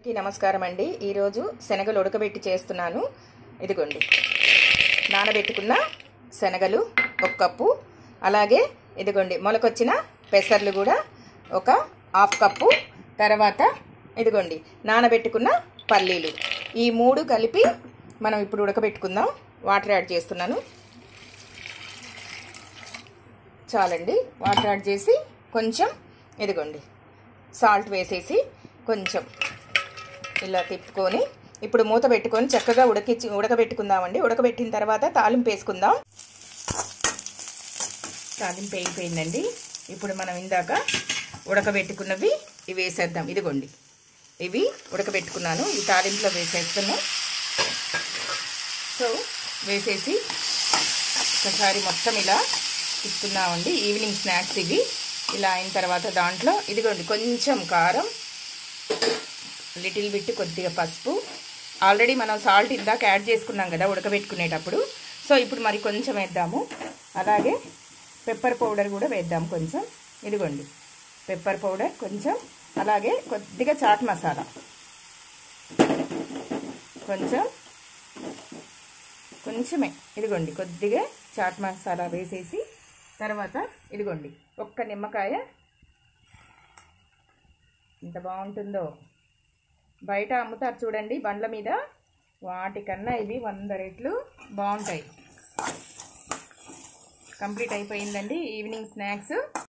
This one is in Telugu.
కి నమస్కారం అండి ఈరోజు శనగలు ఉడకబెట్టి చేస్తున్నాను ఇదిగోండి నానబెట్టుకున్న శనగలు ఒక కప్పు అలాగే ఇదిగోండి మొలకొచ్చిన పెసర్లు కూడా ఒక హాఫ్ కప్పు తర్వాత ఇదిగోండి నానబెట్టుకున్న పల్లీలు ఈ మూడు కలిపి మనం ఇప్పుడు ఉడకబెట్టుకుందాం వాటర్ యాడ్ చేస్తున్నాను చాలండి వాటర్ యాడ్ చేసి కొంచెం ఇదిగోండి సాల్ట్ వేసేసి కొంచెం ఇలా తిప్పుకొని ఇప్పుడు మూత పెట్టుకొని చక్కగా ఉడకిచ్చి ఉడకబెట్టుకుందామండి ఉడకబెట్టిన తర్వాత తాలింపు వేసుకుందాం తాలింపు అయిపోయిందండి ఇప్పుడు మనం ఇందాక ఉడకబెట్టుకున్నవి ఇవి వేసేద్దాం ఇదిగోండి ఇవి ఉడకబెట్టుకున్నాను ఈ తాలింపులో వేసేస్తున్నాం సో వేసేసి ఒకసారి మొత్తం ఇలా తిప్పుతున్నామండి ఈవినింగ్ స్నాక్స్ ఇవి ఇలా అయిన తర్వాత దాంట్లో ఇదిగోండి కొంచెం కారం లిటిల్ బిట్ కొద్దిగా పసుపు ఆల్రెడీ మనం సాల్ట్ ఇందాక యాడ్ చేసుకున్నాం కదా ఉడకబెట్టుకునేటప్పుడు సో ఇప్పుడు మరి కొంచెం వేద్దాము అలాగే పెప్పర్ పౌడర్ కూడా వేద్దాం కొంచెం ఇదిగోండి పెప్పర్ పౌడర్ కొంచెం అలాగే కొద్దిగా చాట్ మసాలా కొంచెం కొంచెమే ఇదిగోండి కొద్దిగా చాట్ మసాలా వేసేసి తర్వాత ఇదిగోండి ఒక్క నిమ్మకాయ ఎంత బాగుంటుందో బయట అమ్ముతారు చూడండి బండ్ల మీద వాటికన్నా ఇవి వంద రెట్లు బాగుంటాయి కంప్లీట్ అయిపోయిందండి ఈవినింగ్ స్నాక్స్